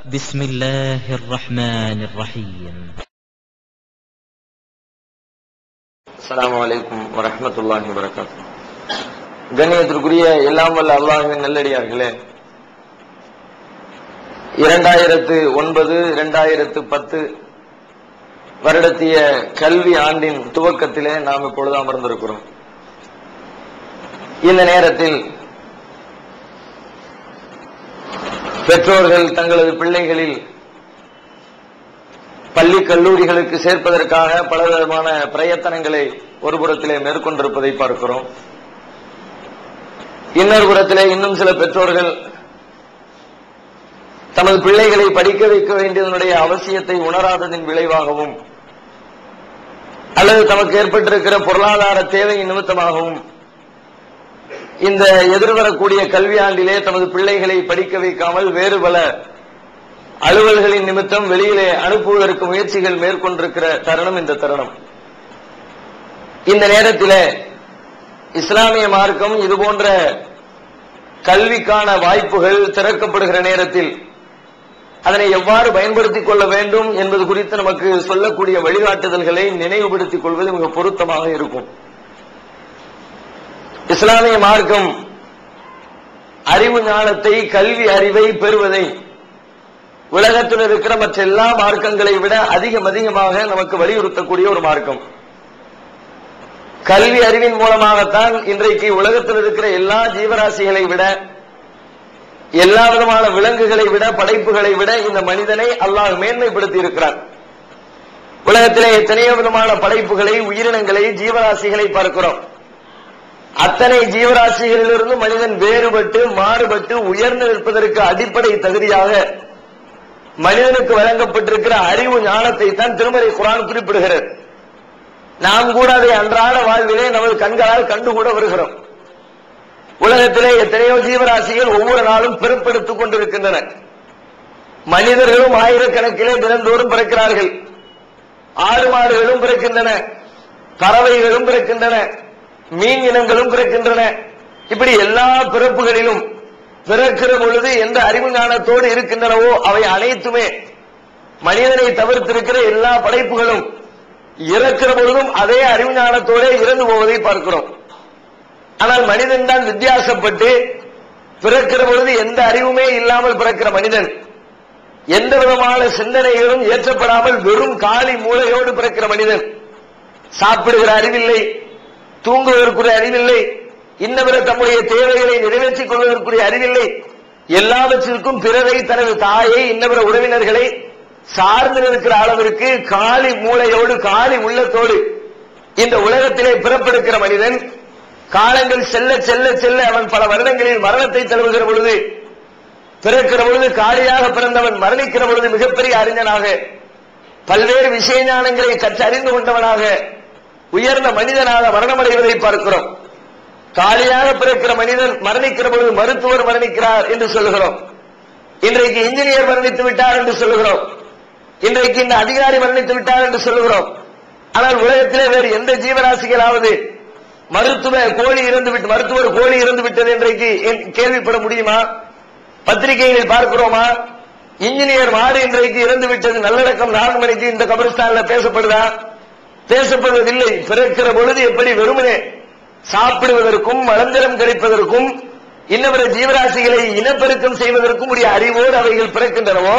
بسم الله الرحمن الرحيم அஸ்ஸலாமு அலைக்கும் வரஹ்மத்துல்லாஹி வரகாத்து கண்ணியத்திற்குரிய எல்லாம் வல்ல அல்லாஹ்வின் நல்லடியார்களே இரண்டாயிரத்து ஒன்பது இரண்டாயிரத்து பத்து வருடத்திய கல்வி ஆண்டின் துவக்கத்திலே நாம் இப்பொழுது அமர்ந்திருக்கிறோம் இந்த நேரத்தில் பெற்றோர்கள் தங்களது பிள்ளைகளில் பள்ளி கல்லூரிகளுக்கு சேர்ப்பதற்காக பலவிதமான பிரயத்தனங்களை ஒரு புறத்திலே மேற்கொண்டிருப்பதை பார்க்கிறோம் இன்னொரு புறத்திலே இன்னும் சில பெற்றோர்கள் தமது பிள்ளைகளை படிக்க வைக்க வேண்டியதனுடைய அவசியத்தை உணராததின் விளைவாகவும் அல்லது தமக்கு ஏற்பட்டிருக்கிற பொருளாதார தேவையின் நிமித்தமாகவும் இந்த எதிர்வரக்கூடிய கல்வியாண்டிலே தமது பிள்ளைகளை படிக்க வைக்காமல் வேறு பல அலுவல்களின் நிமித்தம் வெளியிலே அனுப்புவதற்கு முயற்சிகள் மேற்கொண்டிருக்கிற தருணம் இந்த தருணம் இந்த நேரத்தில் இஸ்லாமிய மார்க்கம் இது போன்ற கல்விக்கான வாய்ப்புகள் திறக்கப்படுகிற நேரத்தில் அதனை எவ்வாறு பயன்படுத்திக் கொள்ள வேண்டும் என்பது குறித்து நமக்கு சொல்லக்கூடிய வழிகாட்டுதல்களை நினைவுபடுத்திக் கொள்வது மிக பொருத்தமாக இருக்கும் இஸ்லாமிய மார்க்கம் அறிவு ஞானத்தை கல்வி அறிவை பெறுவதை உலகத்தில் இருக்கிற மற்ற எல்லா மார்க்கங்களை விட அதிகம் அதிகமாக நமக்கு வலியுறுத்தக்கூடிய ஒரு மார்க்கம் கல்வி அறிவின் மூலமாகத்தான் இன்றைக்கு உலகத்தில் இருக்கிற எல்லா ஜீவராசிகளை விட எல்லா விதமான விலங்குகளை விட படைப்புகளை விட இந்த மனிதனை அல்லாஹ் மேன்மைப்படுத்தி இருக்கிறார் உலகத்திலே எத்தனையோ விதமான படைப்புகளை உயிரினங்களை ஜீவராசிகளை பார்க்கிறோம் அத்தனை ஜீவராசிகளிலிருந்து மனிதன் வேறுபட்டு மாறுபட்டு உயர்ந்து நிற்பதற்கு அடிப்படை தகுதியாக மனிதனுக்கு வழங்கப்பட்டிருக்கிற அறிவு ஞானத்தை தான் திருமறை குரான் குறிப்பிடுகிறது நாம் கூட அதை அன்றாட வாழ்விலே நமது கண்களால் கண்டு கூட வருகிறோம் உலகத்திலே எத்தனையோ ஜீவராசிகள் ஒவ்வொரு நாளும் பிறப்பெடுத்துக் கொண்டிருக்கின்றன மனிதர்களும் ஆயிரக்கணக்கிலே தினந்தோறும் பிறக்கிறார்கள் ஆடு மாடுகளும் பிறக்கின்றன பறவைகளும் பிறக்கின்றன மீன் இனங்களும் பிறக்கின்றன இப்படி எல்லா பிறப்புகளிலும் பிறக்கிற பொழுது எந்த அறிவு ஞானத்தோடு இருக்கின்றனவோ அவை அனைத்துமே மனிதனை தவிர்த்திருக்கிற எல்லா படைப்புகளும் இறக்கிற பொழுதும் அதே அறிவு ஞானத்தோட இறந்து போவதை பார்க்கிறோம் ஆனால் மனிதன் தான் வித்தியாசப்பட்டு பிறக்கிற பொழுது எந்த அறிவுமே இல்லாமல் பிறக்கிற மனிதன் எந்த விதமான சிந்தனைகளும் ஏற்றப்படாமல் வெறும் காலி மூளையோடு பிறக்கிற மனிதன் சாப்பிடுகிற அறிவில்லை தூங்குவதற்குரிய அறிவில்லை இன்னவர தம்முடைய தேவைகளை நிறைவேற்றிக் கொள்வதற்குரிய அறிவில்லை எல்லாவற்றிற்கும் பிறரை தனது தாயை இன்னவர உறவினர்களை சார்ந்து இருக்கிற அளவிற்கு காலி மூளையோடு காலி உள்ளத்தோடு இந்த உலகத்திலே பிறப்பெடுக்கிற மனிதன் காலங்கள் செல்ல செல்ல செல்ல அவன் பல வருடங்களில் மரணத்தை தழுவுகிற பொழுது பிறக்கிற பொழுது காலியாக பிறந்தவன் மரணிக்கிற பொழுது மிகப்பெரிய அறிஞனாக பல்வேறு விஷய ஞானங்களை கற்றறிந்து கொண்டவனாக உயர்ந்த மனிதனாக மரணமடைவதை பார்க்கிறோம் காலியாக பிறக்கிற மனிதன் மரணிக்கிற பொழுது மருத்துவர் மரணிக்கிறார் என்று சொல்லுகிறோம் இன்றைக்கு இன்ஜினியர் மரணித்து விட்டார் என்று சொல்லுகிறோம் இன்றைக்கு இந்த அதிகாரி மரணித்து விட்டார் என்று சொல்லுகிறோம் ஆனால் உலகத்திலே வேறு எந்த ஜீவராசிகளாவது மருத்துவ கோழி இறந்து விட்டு மருத்துவர் கோழி இறந்து விட்டது இன்றைக்கு கேள்விப்பட முடியுமா பத்திரிகைகளில் பார்க்கிறோமா இன்ஜினியர் மாடு இன்றைக்கு இறந்து விட்டது நல்லடக்கம் நான்கு மணிக்கு இந்த கபரிஸ்தான்ல பேசப்படுதா பேசப்படுவதில்லை பிறக்கிற பொழுது எப்படி வெறுமனே சாப்பிடுவதற்கும் மலந்திரம் கிடைப்பதற்கும் இன்னவர ஜீவராசிகளை இனப்பெருக்கம் செய்வதற்கும் உரிய அறிவோடு அவைகள் பிறக்கின்றனவோ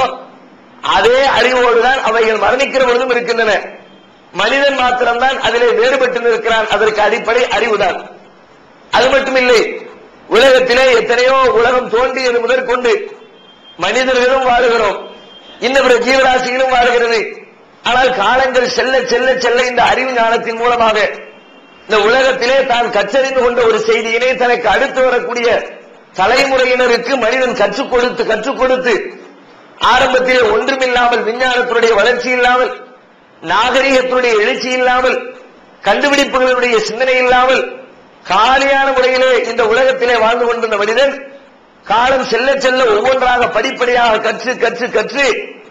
அதே அறிவோடு தான் அவைகள் மரணிக்கிற பொழுதும் இருக்கின்றன மனிதன் மாத்திரம்தான் அதிலே வேறுபட்டு நிற்கிறான் அதற்கு அடிப்படை அறிவுதான் அது மட்டுமில்லை உலகத்திலே எத்தனையோ உலகம் தோன்றியது முதற்கொண்டு மனிதர்களும் வாழுகிறோம் இன்னொரு ஜீவராசிகளும் வாழ்கிறது ஆனால் காலங்கள் செல்ல செல்ல செல்ல இந்த அறிவு ஞானத்தின் மூலமாக இந்த உலகத்திலே தான் கற்றறிந்து கொண்ட ஒரு செய்தியினை தனக்கு அடுத்து வரக்கூடிய தலைமுறையினருக்கு மனிதன் கற்றுக் கொடுத்து கற்றுக் கொடுத்து ஆரம்பத்திலே ஒன்றுமில்லாமல் விஞ்ஞானத்தினுடைய வளர்ச்சி இல்லாமல் நாகரிகத்தினுடைய எழுச்சி இல்லாமல் கண்டுபிடிப்புகளுடைய சிந்தனை இல்லாமல் காலியான முறையிலே இந்த உலகத்திலே வாழ்ந்து கொண்டிருந்த மனிதன் காலம் செல்ல செல்ல ஒவ்வொன்றாக படிப்படியாக கற்று கற்று கற்று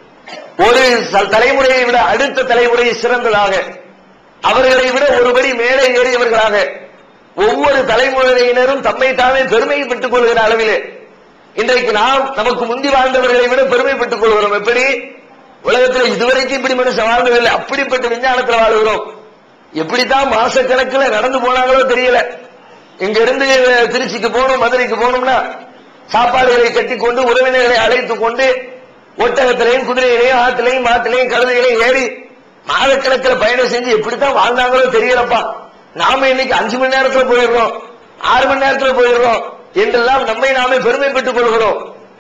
ஒரு தலைமுறையை விட அடுத்த தலைமுறை சிறந்ததாக அவர்களை விட ஒருபடி மேலே ஏறியவர்களாக ஒவ்வொரு தலைமுறையினரும் தம்மை தாமே பெருமைப்பட்டுக் கொள்கிற அளவிலே இன்றைக்கு நாம் நமக்கு முந்தி வாழ்ந்தவர்களை விட பெருமைப்பட்டுக் கொள்கிறோம் வரைக்கும் இப்படி மனுஷன் வாழ்ந்ததில்லை அப்படிப்பட்ட விஞ்ஞானத்துல வாழுகிறோம் எப்படித்தான் மாசக்கணக்குல நடந்து போனாங்களோ தெரியல இங்க இருந்து திருச்சிக்கு போகணும் மதுரைக்கு போகணும்னா சாப்பாடுகளை கட்டி கொண்டு உறவினர்களை அழைத்து கொண்டு ஒட்டகத்திலையும் குதிரையிலையும் ஆத்திலையும் மாத்திலையும் கழுதையிலையும் ஏறி மாதக்கணக்கில் பயணம் செஞ்சு எப்படித்தான் வாழ்ந்தாங்களோ தெரியலப்பா நாம இன்னைக்கு அஞ்சு மணி நேரத்துல போயிடுறோம் ஆறு மணி நேரத்துல போயிடுறோம் என்றெல்லாம் நம்மை நாமே பெருமைப்பட்டுக் கொள்கிறோம்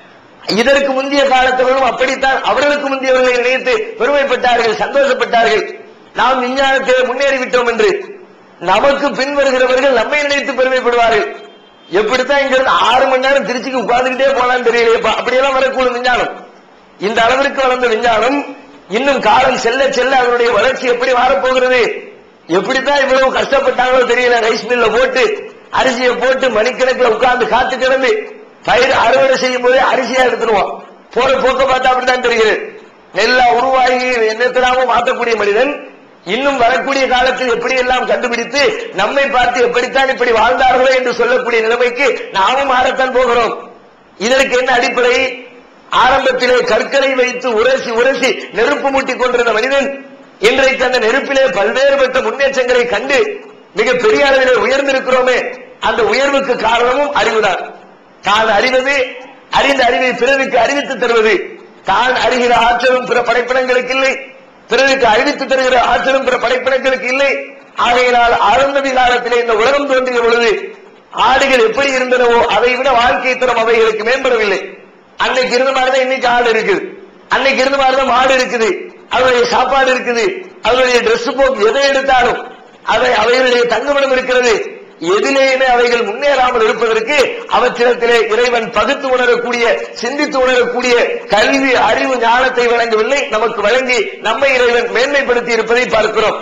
இதற்கு முந்தைய காலத்தவர்களும் அப்படித்தான் அவர்களுக்கு முந்தையவர்களை நினைத்து பெருமைப்பட்டார்கள் சந்தோஷப்பட்டார்கள் நாம் விஞ்ஞானத்தை முன்னேறி விட்டோம் என்று நமக்கு பின் வருகிறவர்கள் நம்மை நினைத்து பெருமைப்படுவார்கள் எப்படித்தான் இங்க இருந்து ஆறு மணி நேரம் திருச்சிக்கு உட்கார்ந்துகிட்டே போலான்னு தெரியலையப்பா அப்படியெல்லாம் வரக்கூடும் விஞ்ஞானம் இந்த அளவிற்கு வளர்ந்த விஞ்ஞானம் இன்னும் காலம் செல்ல செல்ல அதனுடைய வளர்ச்சி எப்படி மாறப்போகிறது எப்படித்தான் இவ்வளவு கஷ்டப்பட்டாங்களோ தெரியல ரைஸ் மில்ல போட்டு அரிசியை போட்டு மணிக்கணக்கில் உட்கார்ந்து காத்து கிடந்து பயிர் அறுவடை செய்யும் போதே அரிசியா எடுத்துருவோம் போற போக்க பார்த்தா அப்படித்தான் தெரிகிறது நெல்லா உருவாகி என்னத்திலாமோ மாற்றக்கூடிய மனிதன் இன்னும் வரக்கூடிய காலத்தில் எப்படி எல்லாம் கண்டுபிடித்து நம்மை பார்த்து எப்படித்தான் இப்படி வாழ்ந்தார்களோ என்று சொல்லக்கூடிய நிலைமைக்கு நாமும் மாறத்தான் போகிறோம் இதற்கு என்ன அடிப்படை ஆரம்பத்திலே கற்களை வைத்து உரசி உரசி நெருப்பு மூட்டிக் கொண்டிருந்த மனிதன் இன்றைக்கு அந்த நெருப்பிலே பல்வேறுபட்ட முன்னேற்றங்களை கண்டு மிக பெரிய அளவிலே உயர்ந்திருக்கிறோமே அந்த உயர்வுக்கு காரணமும் அறிவுதான் தான் அறிவது அறிந்த அறிவை பிறருக்கு அறிவித்து தருவது தான் அறிகிற ஆற்றலும் பிற படைப்பினங்களுக்கு இல்லை பிறருக்கு அறிவித்து தருகிற ஆற்றலும் பிற படைப்பினங்களுக்கு இல்லை ஆகையினால் ஆரம்ப காலத்திலே இந்த உலகம் தோன்றிய பொழுது ஆடுகள் எப்படி இருந்தனவோ அதை விட வாழ்க்கை தரம் அவைகளுக்கு மேம்படவில்லை அன்னைக்கு இருந்த மாதிரிதான் இன்னைக்கு ஆடு இருக்குது அன்னைக்கு இருந்த மாதிரிதான் மாடு இருக்குது அவருடைய சாப்பாடு இருக்குது அவருடைய Dress போக்கு எதை எடுத்தாலும் அதை அவைகளுடைய தங்குமிடம் இருக்கிறது எதிலேயுமே அவைகள் முன்னேறாமல் இருப்பதற்கு அவற்றிடத்திலே இறைவன் பகுத்து உணரக்கூடிய சிந்தித்து உணரக்கூடிய கல்வி அறிவு ஞானத்தை வழங்கவில்லை நமக்கு வழங்கி நம்மை இறைவன் மேன்மைப்படுத்தி இருப்பதை பார்க்கிறோம்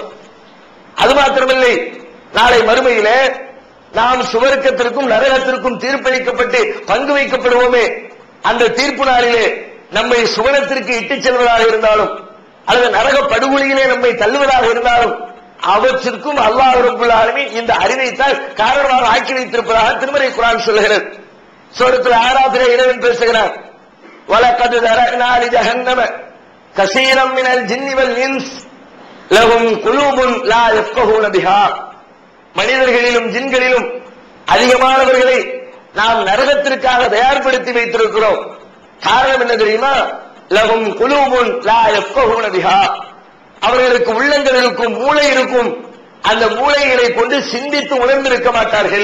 அது மாத்திரமில்லை நாளை மறுமையிலே நாம் சுவர்க்கத்திற்கும் நரகத்திற்கும் தீர்ப்பளிக்கப்பட்டு பங்கு வைக்கப்படுவோமே அந்த தீர்ப்பு நாளிலே நம்மை சுவனத்திற்கு இட்டுச் செல்வதாக இருந்தாலும் அல்லது நரக படுகொலியிலே நம்மை தள்ளுவதாக இருந்தாலும் அவற்றிற்கும் அல்லாஹ் ரப்புல் ஆலமீன் இந்த அறிவைத்தான் காரணமாக ஆக்கி வைத்திருப்பதாக திருமறை குரான் சொல்லுகிறது சூரத்தில் ஆறாவதிலே இறைவன் பேசுகிறார் வலக்கது தரநாலி ஜஹன்னம கசீரம் மினல் ஜின்னி வல் இன்ஸ் லஹும் குலூபுன் லா யஃப்கஹூன பிஹா மனிதர்களிலும் ஜின்களிலும் அதிகமானவர்களை நாம் நரகத்திற்காக தயார்படுத்தி வைத்திருக்கிறோம் காரணம் என்ன தெரியுமா லகும் குலூபுன் லா யஃப்கஹூன பிஹா அவர்களுக்கு உள்ளங்கள் இருக்கும் மூளை இருக்கும் அந்த மூளைகளை கொண்டு சிந்தித்து உணர்ந்திருக்க மாட்டார்கள்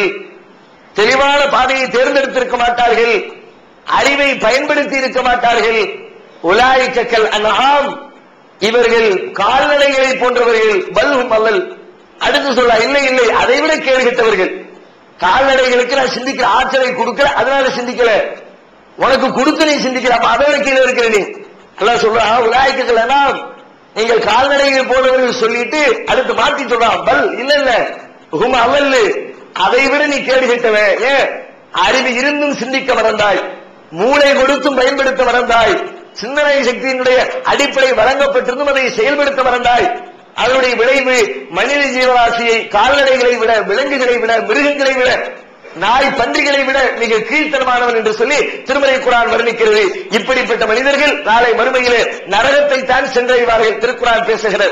தெளிவான பாதையை தேர்ந்தெடுத்திருக்க மாட்டார்கள் அறிவை பயன்படுத்தி இருக்க மாட்டார்கள் உலாய்க்கல் அன்ஆம் இவர்கள் கால்நடைகளை போன்றவர்கள் பல்ஹும் அல்லல் அடுத்து சொல்ல இல்லை இல்லை அதை விட கேள்விட்டவர்கள் கால்நடைகளுக்கு நான் சிந்திக்கிற ஆற்றலை கொடுக்கல அதனால சிந்திக்கல உனக்கு கொடுத்து நீ சிந்திக்கிற அப்ப அதை விட கீழே இருக்கிற நீ எல்லாம் சொல்றான் உலாய்க்கலனா நீங்கள் கால்நடைகள் போனவர்கள் சொல்லிட்டு அடுத்து மாத்தி சொல்றான் பல் இல்ல இல்ல ஹும் அல்ல அதை விட நீ கேடு கேட்டவன் ஏன் அறிவு இருந்தும் சிந்திக்க மறந்தாய் மூளை கொடுத்தும் பயன்படுத்த மறந்தாய் சிந்தனை சக்தியினுடைய அடிப்படை வழங்கப்பட்டிருந்தும் அதை செயல்படுத்த மறந்தாய் அதனுடைய விளைவு மனித ஜீவராசியை கால்நடைகளை விட விலங்குகளை விட மிருகங்களை விட நாய் பன்றிகளை விட மிக கீழ்த்தனமானவன் என்று சொல்லி திருமலை குரான் வர்ணிக்கிறது இப்படிப்பட்ட மனிதர்கள் நாளை மறுமையிலே நரகத்தை தான் சென்றடைவார்கள் திருக்குறான் பேசுகிறார்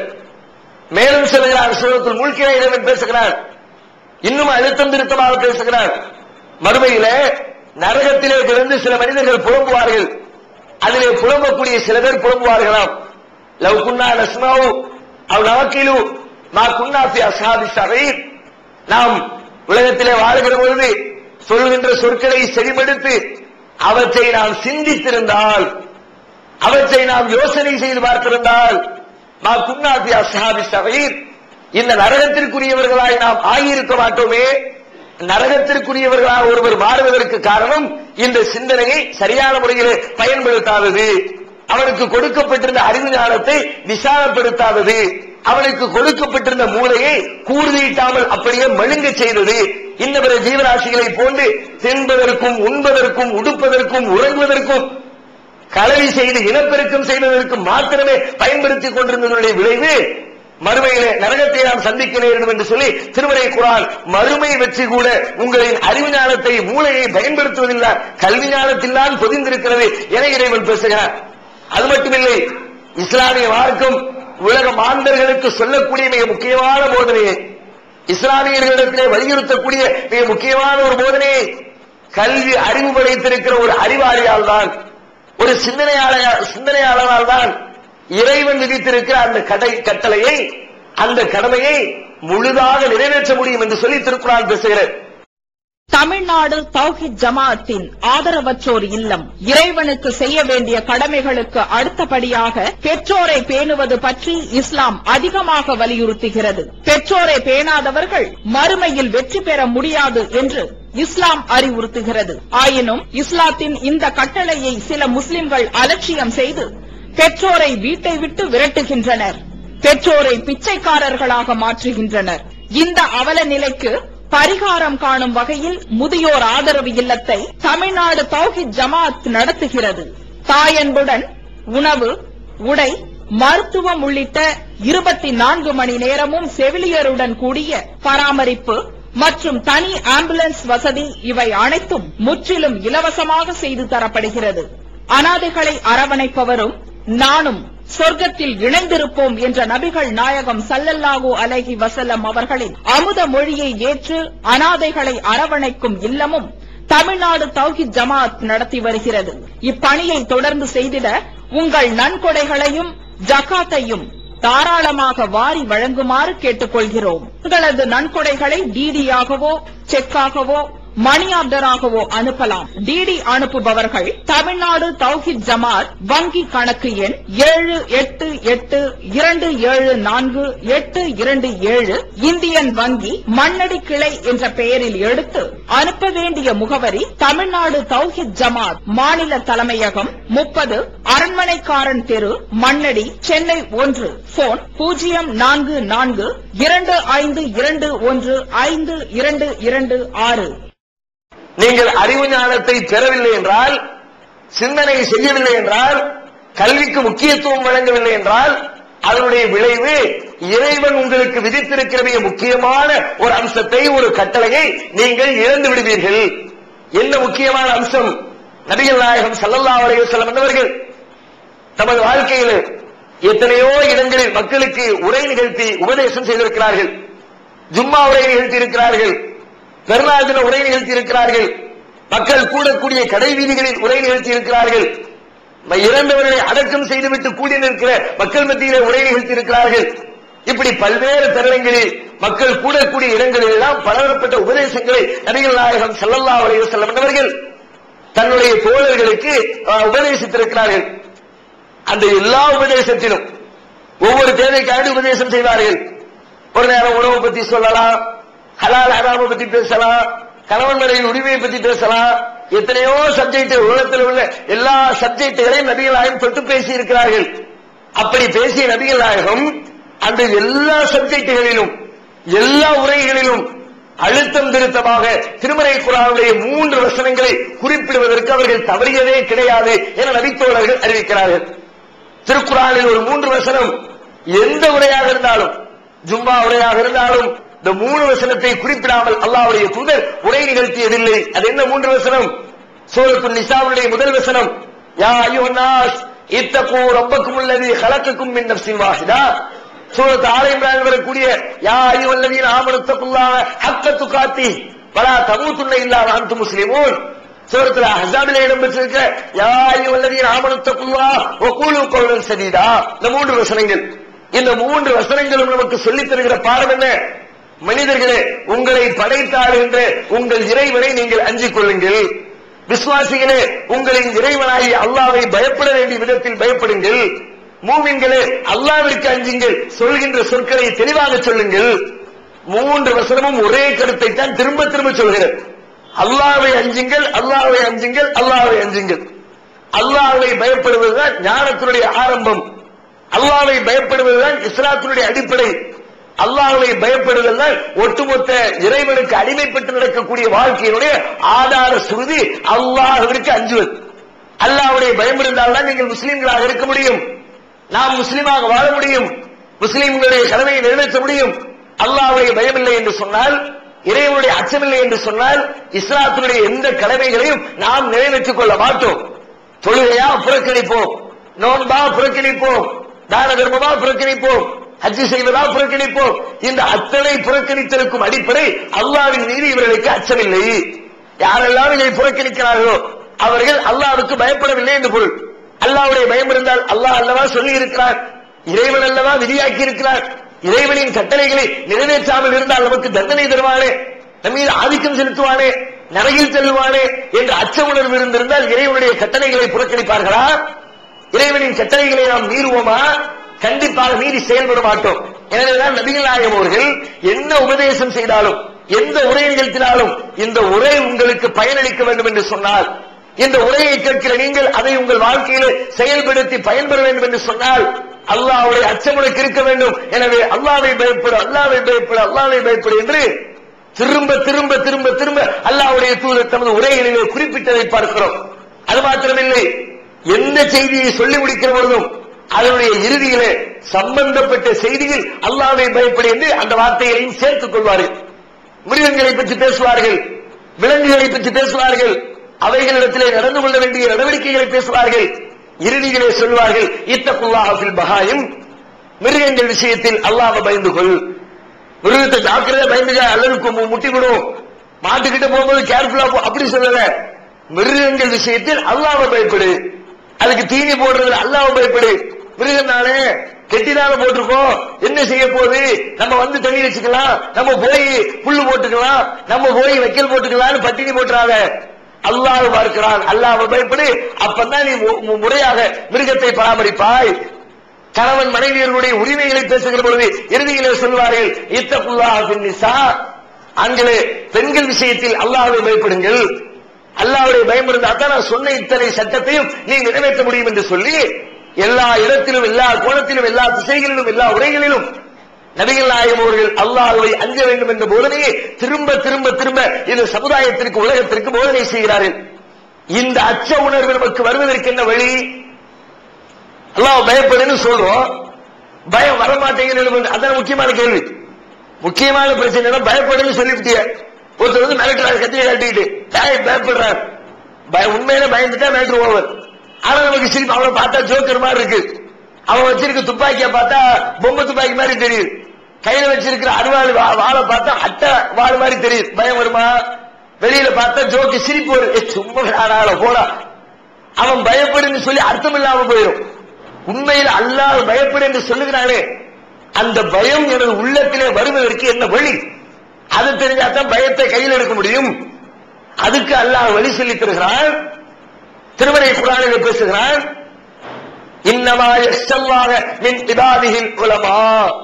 மேலும் சொல்லுகிறார் சூரத்தில் மூழ்கிற இறைவன் பேசுகிறார் இன்னும் அழுத்தம் திருத்தமாக பேசுகிறார் மறுமையில நரகத்திலே இருந்து சில மனிதர்கள் புலம்புவார்கள் அதிலே புலம்பக்கூடிய சில பேர் புலம்புவார்களாம் லவ் குன்னா நஸ்மாவு அவ் நவக்கிலு மா குன்னா பி அசாபி சபைர் நாம் உலகத்திலே வாழ்கிற பொழுது சொல்கின்ற சொற்களை செவிமடுத்து அவற்றை நாம் சிந்தித்திருந்தால் அவற்றை நாம் யோசனை செய்து பார்த்திருந்தால் மா குன்னா பி அசாபி சபைர் இந்த நரகத்திற்குரியவர்களாய் நாம் ஆகியிருக்க மாட்டோமே நரகத்திற்குரியவர்களாக ஒருவர் மாறுவதற்கு காரணம் இந்த சிந்தனையை சரியான முறையில் பயன்படுத்தாதது அவனுக்கு கொடுக்கப்பட்டிருந்த அறிவு ஞானத்தை விசாலப்படுத்தாதது அவனுக்கு கொடுக்கப்பட்டிருந்த மூளையை கூர்தீட்டாமல் அப்படியே மழுங்க செய்தது இந்த பிற ஜீவராசிகளை போன்று தின்பதற்கும் உண்பதற்கும் உடுப்பதற்கும் உறங்குவதற்கும் கலவி செய்து இனப்பெருக்கம் செய்வதற்கு மாத்திரமே பயன்படுத்திக் கொண்டிருந்ததனுடைய விளைவு மறுமையிலே நரகத்தை நாம் சந்திக்க நேரிடும் என்று சொல்லி திருமறை குரான் மறுமை வெற்றி கூட உங்களின் அறிவு ஞானத்தை மூளையை பயன்படுத்துவதில்லை கல்வி ஞானத்தில் தான் பொதிந்திருக்கிறது என இறைவன் பேசுகிறார் அது மட்டுமில்லை இஸ்லாமிய மார்க்கம் உலக மாந்தர்களுக்கு சொல்லக்கூடிய மிக முக்கியமான போதனையை இஸ்லாமியர்களிடத்திலே வலியுறுத்தக்கூடிய மிக முக்கியமான ஒரு போதனையை கல்வி அறிவு படைத்திருக்கிற ஒரு அறிவாளியால் தான் ஒரு சிந்தனையாளர் சிந்தனையாளரால் தான் இறைவன் விதித்திருக்கிற அந்த கடை கட்டளையை அந்த கடமையை முழுதாக நிறைவேற்ற முடியும் என்று சொல்லி திருக்குறான் பேசுகிறது தமிழ்நாடு தௌஹித் ஜமாஅத்தின் ஆதரவற்றோர் இல்லம் இறைவனுக்கு செய்ய வேண்டிய கடமைகளுக்கு அடுத்தபடியாக பெற்றோரை பேணுவது பற்றி இஸ்லாம் அதிகமாக வலியுறுத்துகிறது பெற்றோரை பேணாதவர்கள் மறுமையில் வெற்றி பெற முடியாது என்று இஸ்லாம் அறிவுறுத்துகிறது ஆயினும் இஸ்லாத்தின் இந்த கட்டளையை சில முஸ்லிம்கள் அலட்சியம் செய்து பெற்றோரை வீட்டை விட்டு விரட்டுகின்றனர் பெற்றோரை பிச்சைக்காரர்களாக மாற்றுகின்றனர் இந்த அவல நிலைக்கு பரிகாரம் காணும் வகையில் முதியோர் ஆதரவு இல்லத்தை தமிழ்நாடு தௌஹித் ஜமாத் நடத்துகிறது தாயன்புடன் உணவு உடை மருத்துவம் உள்ளிட்ட இருபத்தி நான்கு மணி நேரமும் செவிலியருடன் கூடிய பராமரிப்பு மற்றும் தனி ஆம்புலன்ஸ் வசதி இவை அனைத்தும் முற்றிலும் இலவசமாக செய்து தரப்படுகிறது அனாதைகளை அரவணைப்பவரும் நானும் சொர்க்கத்தில் இணைந்திருப்போம் என்ற நபிகள் நாயகம் சல்லல்லாஹு அலைஹி வசல்லம் அவர்களின் அமுத மொழியை ஏற்று அனாதைகளை அரவணைக்கும் இல்லமும் தமிழ்நாடு தௌஹித் ஜமாத் நடத்தி வருகிறது இப்பணியை தொடர்ந்து செய்திட உங்கள் நன்கொடைகளையும் ஜகாத்தையும் தாராளமாக வாரி வழங்குமாறு கேட்டுக்கொள்கிறோம் உங்களது நன்கொடைகளை டிடியாகவோ செக்காகவோ மணி ஆர்டராகவோ அனுப்பலாம் டிடி அனுப்புபவர்கள் தமிழ்நாடு தௌஹித் ஜமாத் வங்கி கணக்கு எண் ஏழு எட்டு எட்டு இரண்டு ஏழு நான்கு எட்டு இரண்டு ஏழு இந்தியன் வங்கி மண்ணடி கிளை என்ற பெயரில் எடுத்து அனுப்ப வேண்டிய முகவரி தமிழ்நாடு தௌஹித் ஜமாத் மாநில தலைமையகம் முப்பது அரண்மனைக்காரன் தெரு மண்ணடி சென்னை ஒன்று போன் பூஜ்ஜியம் நான்கு நான்கு இரண்டு ஐந்து இரண்டு ஒன்று ஐந்து இரண்டு இரண்டு ஆறு நீங்கள் அறிவு ஞானத்தை பெறவில்லை என்றால் சிந்தனை செய்யவில்லை என்றால் கல்விக்கு முக்கியத்துவம் வழங்கவில்லை என்றால் அதனுடைய விளைவு இறைவன் உங்களுக்கு விதித்திருக்கிற மிக முக்கியமான ஒரு அம்சத்தை ஒரு கட்டளையை நீங்கள் இழந்து விடுவீர்கள் என்ன முக்கியமான அம்சம் நபிகள் நாயகம் ஸல்லல்லாஹு அலைஹி வஸல்லம் என்பவர்கள் தமது வாழ்க்கையில் எத்தனையோ இடங்களில் மக்களுக்கு உரை நிகழ்த்தி உபதேசம் செய்திருக்கிறார்கள் ஜும்மா உரை நிகழ்த்தி இருக்கிறார்கள் பெருநாள் தின உரை நிகழ்த்தி இருக்கிறார்கள் மக்கள் கூடக்கூடிய கடை வீதிகளில் உரை நிகழ்த்தி இருக்கிறார்கள் இறந்தவர்களை அடக்கம் செய்துவிட்டு கூடி நிற்கிற மக்கள் மத்தியிலே உரை நிகழ்த்தி இருக்கிறார்கள் இப்படி பல்வேறு தருணங்களில் மக்கள் கூடக்கூடிய இடங்களில் எல்லாம் பலதரப்பட்ட உபதேசங்களை நபிகள் நாயகம் ஸல்லல்லாஹு அலைஹி வஸல்லம் என்பவர்கள் தன்னுடைய தோழர்களுக்கு அஹ், உபதேசித்திருக்கிறார்கள் அந்த எல்லா உபதேசத்திலும் ஒவ்வொரு தேவைக்காண்டி உபதேசம் செய்வார்கள் ஒரு நேரம் உணவு பத்தி சொல்லலாம் ஹலால் ஹராம பத்தி பேசலாம் கணவன் மனைவி உரிமையை பத்தி பேசலாம் எத்தனையோ சப்ஜெக்ட் உலகத்தில் உள்ள எல்லா சப்ஜெக்டுகளையும் நபிகள் நாயகம் தொட்டு பேசி இருக்கிறார்கள் அப்படி பேசிய நபிகள் நாயகம் அந்த எல்லா சப்ஜெக்டுகளிலும் எல்லா உரைகளிலும் அழுத்தம் திருத்தமாக திருமறை குரானுடைய மூன்று வசனங்களை குறிப்பிடுவதற்கு அவர்கள் தவறியதே கிடையாது என நபித்தோழர்கள் அறிவிக்கிறார்கள் திருக்குறானில் ஒரு மூன்று வசனம் எந்த உரையாக இருந்தாலும் ஜும்மா உரையாக இருந்தாலும் இந்த மூணு வசனத்தை குறிப்பிடாமல் அல்லாஹ்வுடைய தூதர் உரை நிகழ்த்தியதில்லை அது என்ன மூன்று வசனம் சூரத்து நிசாவுடைய முதல் வசனம் யா அய்யுஹன்னாஸ் இத்தகூ ரப்பக்கும் அல்லதி ஹலக்கக்கும் மின் நஃப்ஸின் வாஹிதா சூரத் ஆல இம்ரான் வரக்கூடிய யா அய்யுஹல்லதீன ஆமனு தக்குல்லாஹ ஹக்க துகாத்தி வலா தமூத்துன்ன இல்லா அன்தும் முஸ்லிமூன் சூரத்துல அஹ்ஸாபிலே இடம்பெற்றிருக்க யா அய்யுஹல்லதீன ஆமனு தக்குல்லாஹ வ கூலு கௌலன் சதீதா இந்த மூன்று வசனங்கள் இந்த மூன்று வசனங்களும் நமக்கு சொல்லித் தருகிற பாடம் என்ன மனிதர்களே உங்களை படைத்தாளுகின்ற உங்கள் இறைவனை நீங்கள் அஞ்சிக் கொள்ளுங்கள் விசுவாசிகளே உங்களின் இறைவனாகி அல்லாவை பயப்பட வேண்டிய விதத்தில் பயப்படுங்கள் மூமின்களே அல்லாவிற்கு அஞ்சுங்கள் சொல்கின்ற சொற்களை தெளிவாக சொல்லுங்கள் மூன்று வசனமும் ஒரே கருத்தை தான் திரும்ப திரும்ப சொல்கிறது அல்லாவை அஞ்சுங்கள் அல்லாவை அஞ்சுங்கள் அல்லாவை அஞ்சுங்கள் அல்லாவை பயப்படுவதுதான் ஞானத்தினுடைய ஆரம்பம் அல்லாவை பயப்படுவதுதான் இஸ்லாத்தினுடைய அடிப்படை அல்லாஹ்வை பயப்படுதல் தான் ஒட்டுமொத்த இறைவனுக்கு அடிமைப்பட்டு நடக்கக்கூடிய வாழ்க்கையினுடைய ஆதார சுருதி அல்லாஹ்விற்கு அஞ்சுவது அல்லாஹ்வுடைய பயம் இருந்தால்தான் நீங்கள் முஸ்லிம்களாக இருக்க முடியும் நாம் முஸ்லிமாக வாழ முடியும் முஸ்லிம்களுடைய கடமையை நிறைவேற்ற முடியும் அல்லாஹ்வுடைய பயம் இல்லை என்று சொன்னால் இறைவனுடைய அச்சமில்லை என்று சொன்னால் இஸ்லாத்தினுடைய எந்த கடமைகளையும் நாம் நிறைவேற்றிக் கொள்ள மாட்டோம் தொழுகையா புறக்கணிப்போம் நோன்பா புறக்கணிப்போம் தான தர்மமா புறக்கணிப்போம் ஹஜ்ஜு செய்வதா புறக்கணிப்போம் இந்த அத்தனை புறக்கணித்தலுக்கும் அடிப்படை அல்லாவின் மீது இவர்களுக்கு அச்சமில்லை யாரெல்லாம் இதை புறக்கணிக்கிறார்களோ அவர்கள் அல்லாவுக்கு பயப்படவில்லை என்று பொருள் அல்லாவுடைய பயம் இருந்தால் அல்லாஹ் அல்லவா சொல்லி இருக்கிறார் இறைவன் அல்லவா விதியாக்கி இருக்கிறார் இறைவனின் கட்டளைகளை நிறைவேற்றாமல் இருந்தால் நமக்கு தண்டனை தருவானே நம் மீது ஆதிக்கம் செலுத்துவானே நரகில் செல்வானே என்ற அச்ச உணர்வு இருந்திருந்தால் இறைவனுடைய கட்டளைகளை புறக்கணிப்பார்களா இறைவனின் கட்டளைகளை நாம் மீறுவோமா கண்டிப்பாக மீறி செயல்பட மாட்டோம் எனவேதான் நபிகள் நாயகம் அவர்கள் என்ன உபதேசம் செய்தாலும் எந்த உரை நிகழ்த்தினாலும் இந்த உரை உங்களுக்கு பயனளிக்க வேண்டும் என்று சொன்னால் இந்த உரையை கேட்கிற நீங்கள் அதை உங்கள் வாழ்க்கையில செயல்படுத்தி பயன்பெற வேண்டும் என்று சொன்னால் அல்லாஹ்வுடைய அச்சம் உனக்கு இருக்க வேண்டும் எனவே அல்லாவை பயப்படு அல்லாவை பயப்படு அல்லாவை பயப்படு என்று திரும்ப திரும்ப திரும்ப திரும்ப அல்லாஹ்வுடைய தூதர் தமது உரைகளிலே குறிப்பிட்டதை பார்க்கிறோம் அது மாத்திரமில்லை எந்த செய்தியை சொல்லி முடிக்கிற பொழுதும் அதனுடைய இறுதியிலே சம்பந்தப்பட்ட செய்தியில் அல்லாவை பயப்படு என்று அந்த வார்த்தைகளையும் சேர்த்துக் கொள்வார்கள் மிருகங்களை பற்றி பேசுவார்கள் விலங்குகளை பற்றி பேசுவார்கள் அவைகளிடத்திலே நடந்து கொள்ள வேண்டிய நடவடிக்கைகளை பேசுவார்கள் இறுதியிலே சொல்வார்கள் இத்தகுல்லாஹில் பகாயும் மிருகங்கள் விஷயத்தில் அல்லாஹ்வை பயந்து கொள் மிருகத்தை ஜாக்கிரதை பயந்துக்க அல்லது கு- முட்டி விடும் மாட்டுக்கிட்ட போகும்போது கேர்ஃபுல்லா போ அப்படி சொல்லல மிருகங்கள் விஷயத்தில் அல்லாஹ்வை பயப்படு அதுக்கு தீனி போடுறதுல அல்லாஹ்வை பயப்படு மிருகம் தானே கெட்டிதான போட்டிருக்கோம் என்ன செய்ய போகுது நம்ம வந்து தண்ணி வச்சுக்கலாம் நம்ம போய் புல்லு போட்டுக்கலாம் நம்ம போய் வைக்கல் போட்டுக்கலாம்னு பட்டினி போட்டுறாத அல்லாஹ் பார்க்கிறான் அல்லாஹ் பயப்படு அப்பதான் நீ மு- மு- முறையாக மிருகத்தை பராமரிப்பாய் கணவன் மனைவியர்களுடைய உரிமைகளை பேசுகிற பொழுது இறுதியிலே சொல்வார்கள் இத்தகுல்லாஹ் நிசா ஆண்களே பெண்கள் விஷயத்தில் அல்லாஹ்வை பயப்படுங்கள் அல்லாஹ்வுடைய பயம் இருந்தால் தான் நான் சொன்ன இத்தனை சட்டத்தையும் நீ நிறைவேற்ற முடியும் என்று சொல்லி எல்லா இடத்திலும் எல்லா கோணத்திலும் எல்லா திசைகளிலும் எல்லா உரைகளிலும் நபிகள் நாயகம் அவர்கள் அல்லாஹ்வை அஞ்ச வேண்டும் என்ற போதனையை திரும்ப திரும்ப திரும்ப இந்த சமுதாயத்திற்கு உலகத்திற்கு போதனை செய்கிறார்கள் இந்த அச்ச உணர்வு நமக்கு வருவதற்கு என்ன வழி அல்லாஹ் பயப்படுன்னு சொல்றோம் பயம் வரமாட்டேங்குது அதான் முக்கியமான கேள்வி முக்கியமான பிரச்சனை என்ன பயப்படுன்னு சொல்லிவிட்டிய ஒருத்தர் வந்து மிரட்டுறாரு கத்தியை காட்டிக்கிட்டு டேய் பயப்படுறார் பய உண்மையில பயந்துட்டா மேட்ரு ஓவர் ஆனா நமக்கு சிரிப்பு அவனை பார்த்தா ஜோக்கர் மாதிரி இருக்கு அவன் வச்சிருக்க துப்பாக்கிய பார்த்தா பொம்மை துப்பாக்கி மாதிரி தெரியுது கையில வச்சிருக்கிற அருவாள் வா- வாளை பார்த்தா அட்டை வாள் மாதிரி தெரியுது பயம் வருமா வெளியில பார்த்தா ஜோக்கு சிரிப்பு வரும் ஏய், சும்மா ஆளாள போடா அவன் பயப்படுன்னு சொல்லி அர்த்தம் இல்லாம போயிடும் உண்மையில் அல்லாஹ் பயப்படு என்று சொல்லுகிறானே அந்த பயம் எனது உள்ளத்திலே வருவதற்கு என்ன வழி அது தெரிஞ்சாதான் பயத்தை கையில் எடுக்க முடியும் அதுக்கு அல்லாஹ் வழி சொல்லித் தருகிறான் திருமலை குரானில் பேசுகிறான் இன்னமா யஸ்ஸல்லாஹ மின் இபாதிஹில் உலமா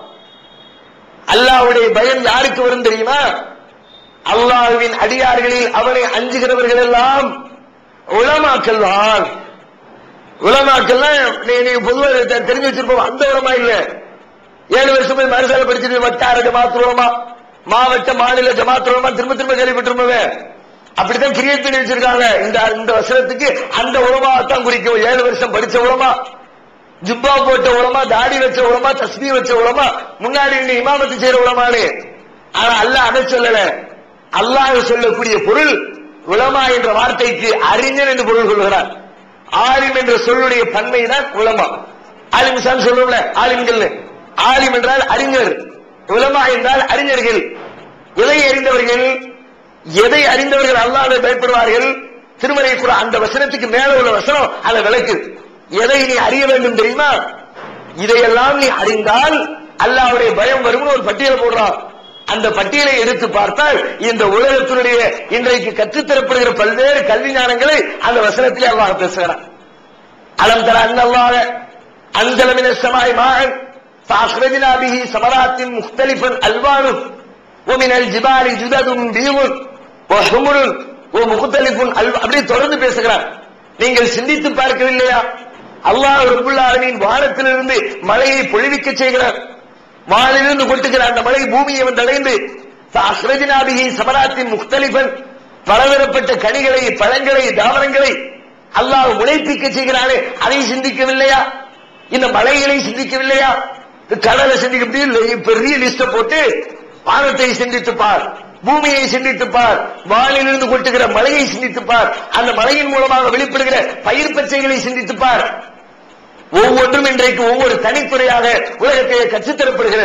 அல்லாஹ்வுடைய பயம் யாருக்கு வரும் தெரியுமா அல்லாஹ்வின் அடியார்களில் அவனை அஞ்சுகிறவர்கள் எல்லாம் உலமாக்கள் தான் உலமாக்கள்லாம் நீ நீ பொதுவாக தெ- தெரிஞ்சு வச்சிருப்போம் அந்த உலமா இல்ல ஏழு வருஷம் போய் மறுசால படிச்சிட்டு வட்டார ஜமாத் உலமா மாவட்ட மாநில ஜமாத் உலமா திரும்ப திரும்ப கேள்விப்பட்டிருப்போமே அப்படித்தான் கிரியேட் பண்ணி வச்சிருக்காங்க இந்த இந்த வசனத்துக்கு அந்த உலமா தான் குறிக்கும் ஏழு வருஷம் படிச்ச உலமா ஜுப்பா போட்ட உலமா தாடி வச்ச உலமா தஸ்மி வச்ச உலமா முன்னாடி நின்னு இமாமத்து செய்யற உலமானு ஆனா அல்லாஹ் அதை சொல்லல அல்லாஹ் சொல்லக்கூடிய பொருள் உலமா என்ற வார்த்தைக்கு அறிஞர் என்று பொருள் கொள்கிறார் ஆலிம் என்ற சொல்லுடைய பன்மை தான் உலமா ஆலிம் சார் சொல்லுவோம்ல ஆலிம்கள் ஆலிம் என்றால் அறிஞர் உலமா என்றால் அறிஞர்கள் எதை அறிந்தவர்கள் எதை அறிந்தவர்கள் அல்லாஹ்வை பயப்படுவார்கள் திருமலை கூட அந்த வசனத்துக்கு மேல உள்ள வசனம் அதை விளக்குது எதை நீ அறிய வேண்டும் தெரியுமா இதையெல்லாம் நீ அறிந்தால் அல்லாஹ்வுடைய பயம் வரும்னு ஒரு பட்டியல் போடுறான் அந்த பட்டியலை எடுத்து பார்த்தால் இந்த உலகத்தினுடைய இன்றைக்கு கற்றுத்தரப்படுகிற பல்வேறு கல்வி ஞானங்களை அந்த வசனத்திலே அல்லாஹ் பேசுகிறான் அலம் தர அன்னல்லாஹ அன்சல மின ஸமாய் மாஅன் فأخرجنا به ثمرات مختلفا ألوانه ومن الجبال جدد بيض وحمر ومختلف ألوان அப்படியே தொடர்ந்து பேசுகிறார் நீங்கள் சிந்தித்து பார்க்கவில்லையா அல்லாஹ் ரப்புல் ஆலமீன் வானத்திலிருந்து மழையை பொழிவிக்க செய்கிறார் வானிலிருந்து கொட்டுகிற அந்த மழை பூமியை வந்தடைந்து அஹ்ரஜினா பிஹி சமராத்தின் முக்தலிபன் பலதரப்பட்ட கனிகளை பழங்களை தாவரங்களை அல்லாஹ் முளைப்பிக்க செய்கிறானே அதை சிந்திக்கவில்லையா இந்த மலைகளை சிந்திக்கவில்லையா கடலை சிந்திக்க முடியல பெரிய லிஸ்ட போட்டு வானத்தை சிந்தித்து பார் பூமியை சிந்தித்து பார் வானிலிருந்து கொட்டுகிற மலையை சிந்தித்து பார் அந்த மலையின் மூலமாக வெளிப்படுகிற பயிர் பச்சைகளை சிந்தித்து பார் ஒவ்வொன்றும் இன்றைக்கு ஒவ்வொரு தனித்துறையாக உலகத்திலே கற்றுத்தரப்படுகிறது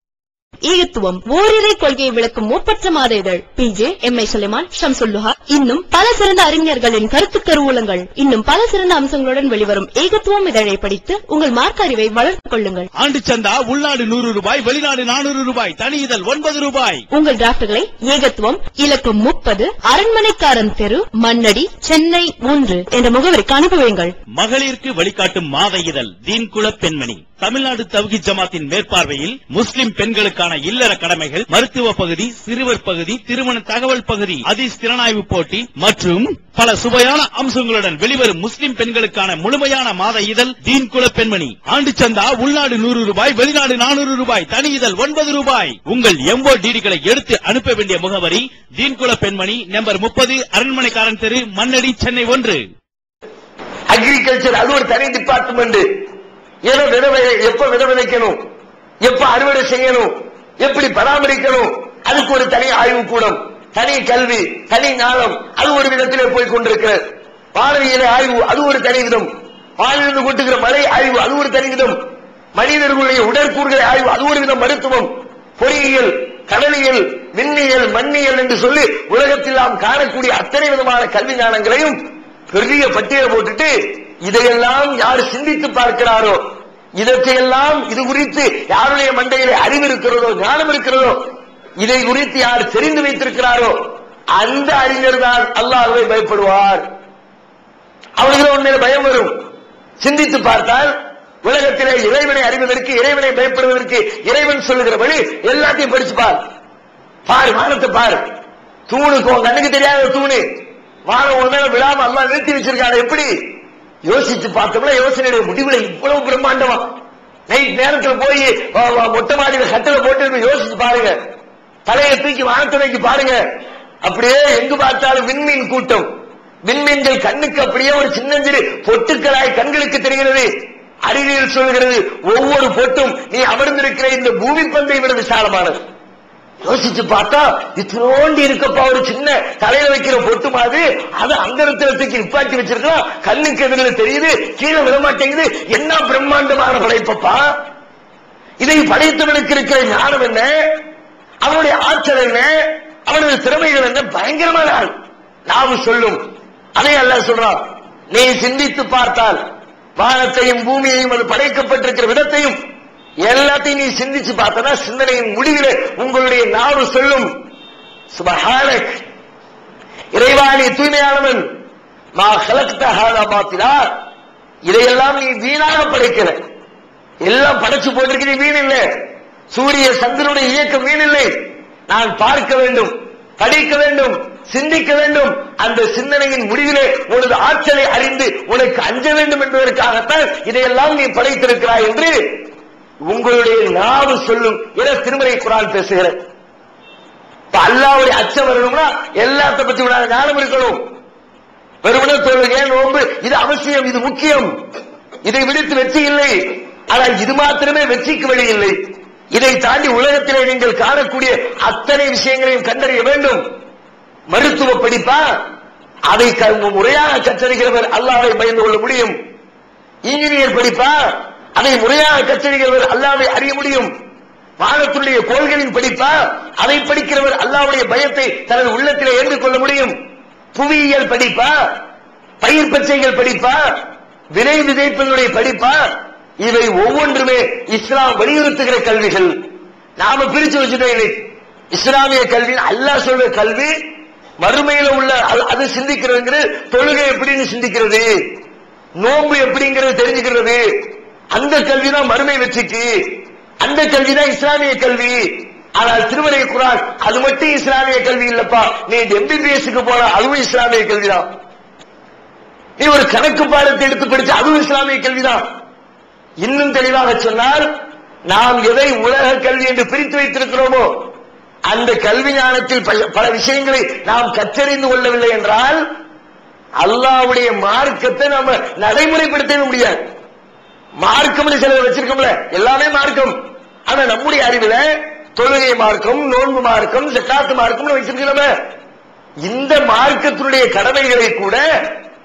ஈகத்துவம் ஓரிரை கொள்கையை விளக்கும் ஒப்பற்ற மாத இதழ் P J M I Sulaiman Shamsulluha இன்னும் பல சிறந்த அறிஞர்களின் கருத்து கருவூலங்கள் இன்னும் பல சிறந்த அம்சங்களுடன் வெளிவரும் ஏகத்துவம் இதழை படித்து உங்கள் மார்க்க அறிவை வளர்த்துக் கொள்ளுங்கள் ஆண்டு சந்தா உள்நாடு நூறு ரூபாய் வெளிநாடு நானூறு ரூபாய் தனி இதழ் ஒன்பது ரூபாய் உங்கள் டிராப்ட்களை ஏகத்துவம் இலக்கம் முப்பது அரண்மனைக்காரன் தெரு மண்ணடி சென்னை மூன்று என்ற முகவரிக்கு அனுப்பி வையுங்கள் மகளிருக்கு வழிகாட்டும் மாத இதழ் தீன்குல பெண்மணி தமிழ்நாடு தவ்கி ஜமாத்தின் மேற்பார்வையில் முஸ்லிம் பெண்களுக்கான இல்லற கடமைகள் மருத்துவ பகுதி சிறுவர் பகுதி திருமண தகவல் பகுதி அதிஸ் திறனாய்வு போட்டி மற்றும் பல சுவையான அம்சங்களுடன் வெளிவரும் முஸ்லிம் பெண்களுக்கான முழுமையான மாத இதழ் தீன்குல பெண்மணி ஆண்டு சந்தா உள்நாடு நூறு ரூபாய் வெளிநாடு நானூறு ரூபாய் தனி இதழ் ஒன்பது ரூபாய் உங்கள் எம்போ டிடிகளை எடுத்து அனுப்ப வேண்டிய முகவரி தீன்குல பெண்மணி நம்பர் முப்பது அரண்மனைக்காரன் தெரு மண்ணடி சென்னை ஒன்று அக்ரிகல்ச்சர் அது ஒரு தனி டிபார்ட்மெண்ட் ஏதோ வித விதை- எப்ப வித விதைக்கணும் எப்ப அறுவடை செய்யணும் எப்படி பராமரிக்கணும் அதுக்கு ஒரு தனி ஆய்வு கூடம் தனி கல்வி தனி ஞானம் அது ஒரு விதத்திலே போய் கொண்டிருக்கிறது வானவியலை ஆய்வு அது ஒரு தனி விதம் வானிலிருந்து கொட்டுகிற மழை ஆய்வு அது ஒரு தனி விதம் மனிதர்களுடைய உடற்கூறுகளை ஆய்வு அது ஒரு விதம் மருத்துவம் பொறியியல் கடலியல் விண்ணியல் மண்ணியல் என்று சொல்லி உலகத்தில் நாம் காணக்கூடிய அத்தனை விதமான கல்வி ஞானங்களையும் பெரிய பட்டியலை போட்டுட்டு இதையெல்லாம் யார் சிந்தித்து பார்க்கிறாரோ இதற்கையெல்லாம் இது குறித்து யாருடைய மண்டையிலே அறிவு இருக்கிறதோ ஞானம் இருக்கிறதோ இதை குறித்து யார் தெரிந்து வைத்திருக்கிறாரோ அந்த அறிஞர் தான் அல்லாஹ்வை பயப்படுவார் அவர்களுக்கு உண்மையில பயம் வரும் சிந்தித்து பார்த்தால் உலகத்திலே இறைவனை அறிவதற்கு இறைவனை பயப்படுவதற்கு இறைவன் சொல்லுகிற வழி எல்லாத்தையும் படிச்சு பார் பாரு வானத்தை பாரு தூணுக்கு உன் கண்ணுக்கு தெரியாத தூணு வானம் உன் மேல விழாம அல்லா நிறுத்தி வச்சிருக்காங்க எப்படி யோசிச்சு பார்த்தோம்னா யோசனையுடைய முடிவுல இவ்வளவு பிரம்மாண்டமா நைட் நேரத்துல போய் வ- வ- மொட்டை மாடியில கட்டில போட்டு இருந்து யோசிச்சு பாருங்க தலையை தூக்கி வானத்தை நோக்கி பாருங்க அப்படியே எங்கு பார்த்தாலும் விண்மீன் கூட்டம் விண்மீன்கள் கண்ணுக்கு அப்படியே ஒரு சின்னஞ்சிறு பொட்டுக்களாய் கண்களுக்கு தெரிகிறது அறிவியல் சொல்கிறது ஒவ்வொரு பொட்டும் நீ அமர்ந்திருக்கிற இந்த பூமி பந்தை விட விசாலமானது யோசிச்சு பார்த்தா இத்தினோண்டி இருக்கப்பா ஒரு சின்ன தலையில வைக்கிற பொட்டு மாதிரி அது அந்தரத்துல தூக்கி நிப்பாட்டி வச்சிருக்கலாம் கண்ணுக்கு எதிரில் தெரியுது கீழே விட மாட்டேங்குது என்ன பிரம்மாண்டமான படைப்பப்பா இதை படைத்தவனுக்கு இருக்கிற ஞானம் என்ன அவனுடைய ஆற்றல் என்ன அவனது திறமைகள் என்ன பயங்கரமான ஆள் நாம சொல்லும் அதை அல்லாஹ் சொல்றான் நீ சிந்தித்து பார்த்தால் வானத்தையும் பூமியையும் அது படைக்கப்பட்டிருக்கிற விதத்தையும் எல்லாத்தையும் நீ சிந்திச்சு பார்த்தனா சிந்தனையின் முடிவிலே உங்களுடைய நாவு சொல்லும் சுபஹானக் இறைவா நீ தூய்மையானவன் மா கலக்த ஹாதா பாத்திலா இதையெல்லாம் நீ வீணாக படைக்கல எல்லாம் படைச்சு போட்டிருக்கிற வீண் இல்லை சூரிய சந்திரனுடைய இயக்கம் வீண் இல்லை நான் பார்க்க வேண்டும் படிக்க வேண்டும் சிந்திக்க வேண்டும் அந்த சிந்தனையின் முடிவிலே உனது ஆற்றலை அறிந்து உனக்கு அஞ்ச வேண்டும் என்பதற்காகத்தான் இதையெல்லாம் நீ படைத்திருக்கிறாய் என்று உங்களுடைய நாவு சொல்லும் என திருமறை குரான் பேசுகிறேன் இப்ப அல்லாவுடைய அச்சம் வரணும்னா எல்லாத்த பத்தி விட ஞானம் இருக்கணும் வெறுமனே தொழுகை நோன்பு இது அவசியம் இது முக்கியம் இதை விடுத்து வெற்றி இல்லை ஆனால் இது மாத்திரமே வெற்றிக்கு வழி இல்லை இதை தாண்டி உலகத்திலே நீங்கள் காணக்கூடிய அத்தனை விஷயங்களையும் கண்டறிய வேண்டும் மருத்துவ படிப்பா அதை க- முறையாக கற்றறிகிறவர் அல்லாவை பயந்து கொள்ள முடியும் இன்ஜினியர் படிப்பா அதை முறையாக கற்றறிகிறவர் அல்லாவை அறிய முடியும் வானத்துடைய கோள்களின் படிப்பா அதை படிக்கிறவர் அல்லாவுடைய பயத்தை தனது உள்ளத்திலே ஏற்றுக்கொள்ள முடியும் புவியியல் படிப்பா பயிர் பச்சைகள் படிப்பா விதை விதைப்பினுடைய படிப்பா இவை ஒவ்வொன்றுமே இஸ்லாம் வலியுறுத்துகிற கல்விகள் நாம பிரிச்சு வச்சுட்டோம் இல்லை இஸ்லாமிய கல்வி அல்லாஹ் சொல்ற கல்வி மறுமையில உள்ள அது- அது சிந்திக்கிறதுங்கிறது தொழுகை எப்படின்னு சிந்திக்கிறது நோன்பு எப்படிங்கிறது தெரிஞ்சுக்கிறது அந்த கல்விதான் மறுமை வெற்றிக்கு அந்த கல்விதான் இஸ்லாமிய கல்வி ஆனால் திருமலை குரான் அது மட்டும் இஸ்லாமிய கல்வி இல்லப்பா நீ எம்பிபிஎஸ்க்கு போற அதுவும் இஸ்லாமிய கல்விதான் நீ ஒரு கணக்கு பாடத்தை எடுத்து படிச்ச அதுவும் இஸ்லாமிய கல்விதான் இன்னும் தெளிவாக சொன்னால் நாம் எதை உலக கல்வி என்று பிரித்து வைத்திருக்கிறோமோ அந்த கல்வி ஞானத்தில் பல- பல விஷயங்களை நாம் கற்றறிந்து கொள்ளவில்லை என்றால் அல்லாவுடைய மார்க்கத்தை நாம நடைமுறைப்படுத்தவே முடியாது மார்க்கம்னு சிலர் வச்சிருக்கோம்ல எல்லாமே மார்க்கம் ஆனா நம்முடைய அறிவுல தொழுகை மார்க்கம் நோன்பு மார்க்கம் ஜக்காத்து மார்க்கம்னு வச்சிருக்கிறோமே இந்த மார்க்கத்தினுடைய கடமைகளை கூட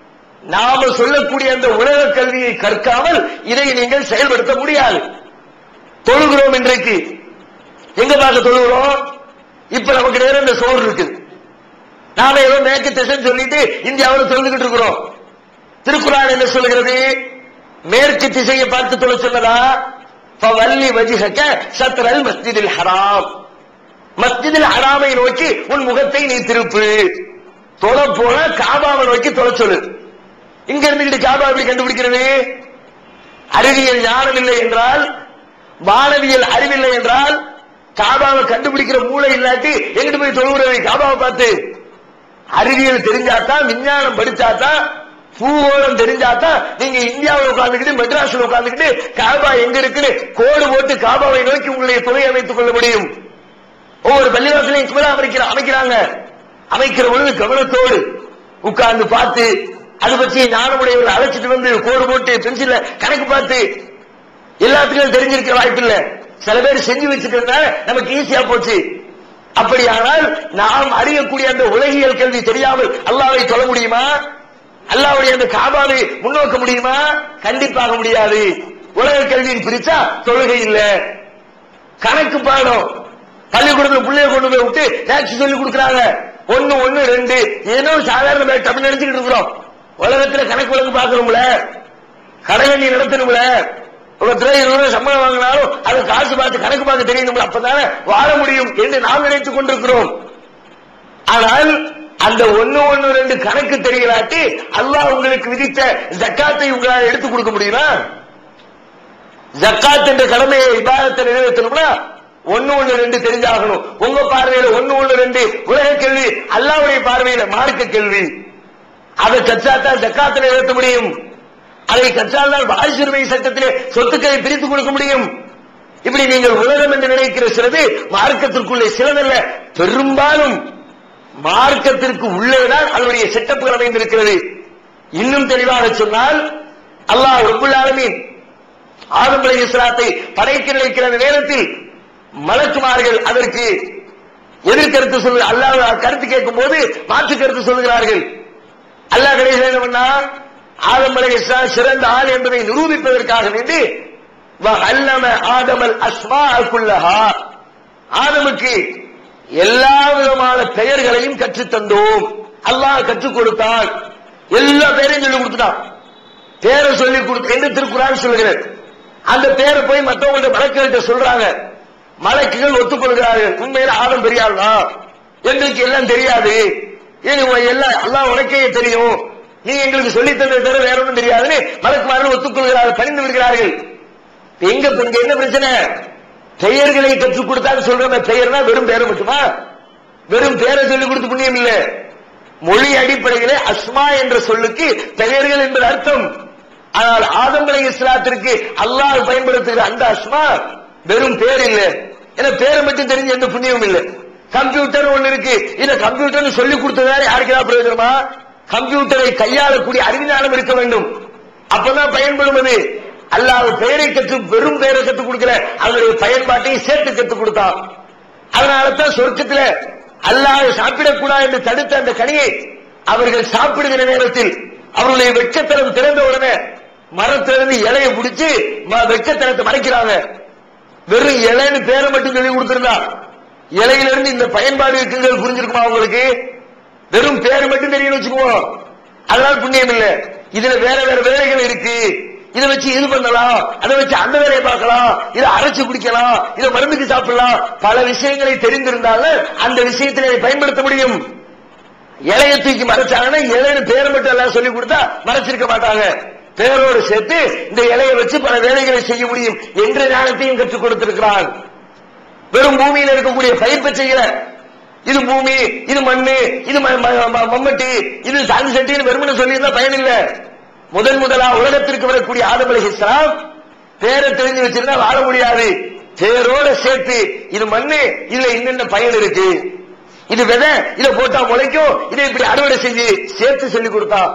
நாம சொல்லக்கூடிய அந்த உலக கல்வியை கற்காமல் இதை நீங்கள் செயல்படுத்த முடியாது தொழுகிறோம் இன்றைக்கு எங்க பார்க்க தொழுகிறோம் இப்ப நமக்கு நேரம் இந்த சோறு இருக்குது நாம ஏதோ மேற்கு திசைன்னு சொல்லிட்டு இந்தியாவில் தொழுதுகிட்டு இருக்கிறோம் திருக்குறான் என்ன சொல்கிறது மேற்கு திசையை பார்த்து தொழ சொன்னதா வள்ளி வஜிஹக்க சத்ரல் மஸ்ஜிதில் ஹராம் மஸ்ஜிதில் ஹராமை நோக்கி உன் முகத்தை நீ திருப்பு தொழ போன காபாவை நோக்கி தொழ சொல்லு இங்க இருந்துகிட்டு காபா எப்படி கண்டுபிடிக்கிறது அறிவியல் ஞானம் இல்லை என்றால் வானவியல் அறிவில்லை என்றால் காபாவை கண்டுபிடிக்கிற மூளை இல்லாட்டி எங்கிட்டு போய் தொழுகிறது காபாவை பார்த்து அறிவியல் தெரிஞ்சாதான் விஞ்ஞானம் படிச்சாதான் பூகோளம் தெரிஞ்சாதான் நீங்க இந்தியாவில் உட்கார்ந்துக்கிட்டு மெட்ராஸ்ல உட்கார்ந்துக்கிட்டு காபா எங்க இருக்குன்னு கோடு போட்டு காபாவை நோக்கி உங்களுடைய துறை அமைத்துக் கொள்ள முடியும் ஒவ்வொரு பள்ளிவாசலையும் கிபிலா அமைக்கிற அமைக்கிறாங்க அமைக்கிற பொழுது கவனத்தோடு உட்கார்ந்து பார்த்து அது பற்றி ஞானமுடையவர்கள் அழைச்சிட்டு வந்து கோடு போட்டு பென்சில்ல கணக்கு பார்த்து எல்லாத்துக்கும் தெரிஞ்சிருக்க வாய்ப்பு இல்ல சில பேர் செஞ்சு வச்சுக்கிறதுனால நமக்கு ஈஸியா போச்சு அப்படியானால் நாம் அறியக்கூடிய அந்த உலகியல் கல்வி தெரியாமல் அல்லாவை தொழ முடியுமா அல்லாவுடைய அந்த காபாவை முன்னோக்க முடியுமா கண்டிப்பாக முடியாது உலக கல்வியின் பிரிச்சா தொழுகை இல்ல கணக்கு பாடம் பள்ளிக்கூடத்துல பிள்ளைய கொண்டு போய் விட்டு மேக்ஸ் சொல்லி கொடுக்குறாங்க ஒண்ணு ஒண்ணு ரெண்டு ஏதோ சாதாரண தமிழ் நினைச்சுக்கிட்டு இருக்கிறோம் உலகத்துல கணக்கு வழக்கு பார்க்கணும்ல கடை வண்டி நடத்தணும்ல ஒரு துறை இருபது ரூபாய் சம்பளம் வாங்கினாலும் அது காசு பார்த்து கணக்கு பார்க்க தெரியணும் அப்பதானே வாழ முடியும் என்று நாம் நினைத்துக் கொண்டிருக்கிறோம் ஆனால் அந்த ஒண்ணு ஒண்ணு ரெண்டு கணக்கு தெரியலாட்டி அல்லாஹ் உங்களுக்கு விதித்த ஜக்காத்தை உங்களால் எடுத்துக் கொடுக்க முடியுமா ஜக்காத் என்ற கடமையை இபாதத்தை நிறைவேற்றணும்னா ஒண்ணு ஒண்ணு ரெண்டு தெரிஞ்சாகணும் உங்க பார்வையில ஒண்ணு ஒண்ணு ரெண்டு உலக கேள்வி அல்லாவுடைய பார்வையில மார்க்க கேள்வி அதை கச்சாத்தான் ஜக்காத்தை நிறைவேற்ற முடியும் அதை கற்றால்தான் வாரிசுரிமை சட்டத்திலே சொத்துக்களை பிரித்துக் கொடுக்க முடியும் இப்படி நீங்கள் உலகம் என்று நினைக்கிற சிலது மார்க்கத்திற்குள்ளே சிலதல்ல பெரும்பாலும் மார்க்கத்திற்கு உள்ளேதான் அதனுடைய செட்டப்புகள் அமைந்திருக்கிறது இன்னும் தெளிவாக சொன்னால் அல்லாஹ் ரப்புல் ஆலமீன் ஆதம் அலை இஸ்லாத்தை படைக்க நினைக்கிற அந்த நேரத்தில் மலக்குமார்கள் அதற்கு எதிர்கருத்து சொல்லு அல்லாஹ் கருத்து கேட்கும் போது மாற்று கருத்து சொல்லுகிறார்கள் அல்லாஹ் கடைசியில் என்ன பண்ணா ஆதம் அலை இஸ்லாம் சிறந்த ஆள் என்பதை நிரூபிப்பதற்காக வேண்டி அல்லம ஆதமல் அஸ்மா குல்லஹா ஆதமுக்கு எல்லா விதமான பெயர்களையும் கற்றுத் தந்தோம் அல்லாஹ் கற்றுக் கொடுத்தான் எல்லா பேரையும் சொல்லி கொடுத்துட்டான் பேரை சொல்லி கொடுத்து என்று திருக்குறான் சொல்லுகிறது அந்த பேரை போய் மற்றவங்கள்ட்ட மலக்குகிட்ட சொல்றாங்க மலக்குகள் ஒத்துக்கொள்கிறார்கள் உண்மையில ஆதம் பெரிய ஆள் தான் எங்களுக்கு எல்லாம் தெரியாது ஏன் உன் எல்லாம் எல்லாம் உனக்கே தெரியும் நீ எங்களுக்கு சொல்லி தந்தது தவிர வேற ஒன்றும் தெரியாதுன்னு மலக்குமார்கள் ஒத்துக்கொள்கிறார்கள் பணிந்து விடுகிறார்கள் இப்ப எங்க இங்க என்ன பிரச்சனை பெயர்களை கற்றுக் கொடுத்தான்னு சொல்றோமே பெயர்னா வெறும் பேரை மட்டுமா வெறும் பேரை சொல்லிக் கொடுத்து புண்ணியம் இல்ல மொழி அடிப்படையிலே அஸ்மா என்ற சொல்லுக்கு பெயர்கள் என்பது அர்த்தம் ஆனால் ஆதம் அலை இஸ்லாத்திற்கு அல்லாஹ் பயன்படுத்துகிற அந்த அஸ்மா வெறும் பேர் இல்ல ஏன்னா பேரை மட்டும் தெரிஞ்ச எந்த புண்ணியமும் இல்ல கம்ப்யூட்டர் ஒண்ணு இருக்கு இந்த கம்ப்யூட்டர் சொல்லி கொடுத்ததால யாருக்கு ஏதாவது பிரயோஜனமா கம்ப்யூட்டரை கையாளக்கூடிய அறிவிஞானம் இருக்க வேண்டும் அப்பதான் பயன்படும் அது அல்லாஹ் பெயரை கற்று வெறும் பெயரை கற்றுக் கொடுக்கல அதனுடைய பயன்பாட்டையும் சேர்த்து கற்றுக் கொடுத்தான் அதனாலதான் சொர்க்கத்துல அல்லாஹ் சாப்பிடக்கூடாது என்று தடுத்த அந்த கனியை அவர்கள் சாப்பிடுகிற நேரத்தில் அவர்களுடைய வெட்கத்தனம் திறந்த உடனே மரத்திலிருந்து இலையை பிடிச்சு ம- வெட்கத்தனத்தை மறைக்கிறாங்க வெறும் இலைன்னு பேரை மட்டும் சொல்லி கொடுத்திருந்தா இலையிலிருந்து இந்த பயன்பாடு இருக்குங்கிறது புரிஞ்சிருக்குமா உங்களுக்கு வெறும் பேரை மட்டும் தெரியும் வச்சுக்குவோம் அதனால புண்ணியம் இல்ல இதுல வேற வேற வேலைகள் இருக்கு இதை வச்சு இது பண்ணலாம் அதை வச்சு அந்த வேலையை பார்க்கலாம் இதை அரைச்சு குடிக்கலாம் இதை மருந்துக்கு சாப்பிடலாம் பல விஷயங்களை தெரிந்திருந்தாலும் அந்த விஷயத்தில் இதை பயன்படுத்த முடியும் இலையை தூக்கி மறைச்சாங்கன்னா இலைன்னு பேரை மட்டும் எல்லாம் சொல்லி கொடுத்தா மறைச்சிருக்க மாட்டாங்க பேரோடு சேர்த்து இந்த இலையை வச்சு பல வேலைகளை செய்ய முடியும் என்ற ஞானத்தையும் கற்றுக் கொடுத்திருக்கிறான் வெறும் பூமியில இருக்கக்கூடிய பயிர்ப்பை செய்யல இது பூமி இது மண்ணு இது ம- ம- ம- மம்மட்டி இது சாந்தி சட்டின்னு வெறுமனை சொல்லியிருந்தா பயன் இல்ல முதன் முதலா உலகத்திற்கு வரக்கூடிய ஆதம் அலைஹிஸ்ஸலாம் பேரை தெரிஞ்சு வச்சிருந்தா வாழ முடியாது பேரோட சேர்த்து இது மண்ணு இதுல இன்னென்ன பயன் இருக்கு இது விதை இத போட்டா முளைக்கும் இதை இப்படி அறுவடை செஞ்சு சேர்த்து சொல்லி கொடுத்தான்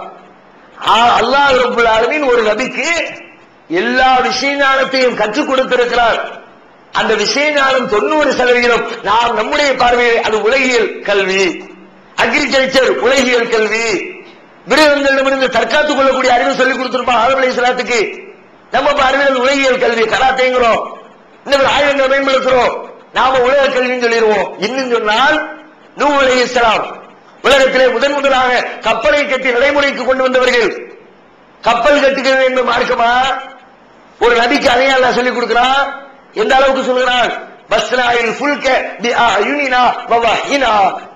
ஆ- அல்லாஹ் ரப்புல் ஆலமீன் ஒரு நபிக்கு எல்லா விஷய ஞானத்தையும் கற்றுக் கொடுத்திருக்கிறார் அந்த விஷய ஞானம் தொண்ணூறு சதவிகிதம் நாம் நம்முடைய பார்வையில் அது உலகியல் கல்வி அக்ரிகல்ச்சர் உலகியல் கல்வி மிருகங்களிடமிருந்து தற்காத்துக் கொள்ளக்கூடிய அறிவு சொல்லிக் கொடுத்திருப்பான் ஆதம் அலை இஸ்லாத்துக்கு நம்ம இப்ப அறிவியல் உலகியல் கல்வி கராத்தேங்கிறோம் இன்னும் ஆயுதங்களை மேம்படுத்துறோம் நாம உலக கல்வின்னு சொல்லிடுவோம் இன்னும் சொன்னால் நூ அலை இஸ்லாம் உலகத்திலே முதன் முதலாக கப்பலை கட்டி நடைமுறைக்கு கொண்டு வந்தவர்கள் கப்பல் கட்டுகிறது என்று மார்க்கமா ஒரு நபிக்கு அதையும் அல்லாஹ் சொல்லிக் கொடுக்கிறான் எந்த அளவுக்கு சொல்கிறான் பஸ்னாயில் ஃபுல்க பி அயுனினா வவஹினா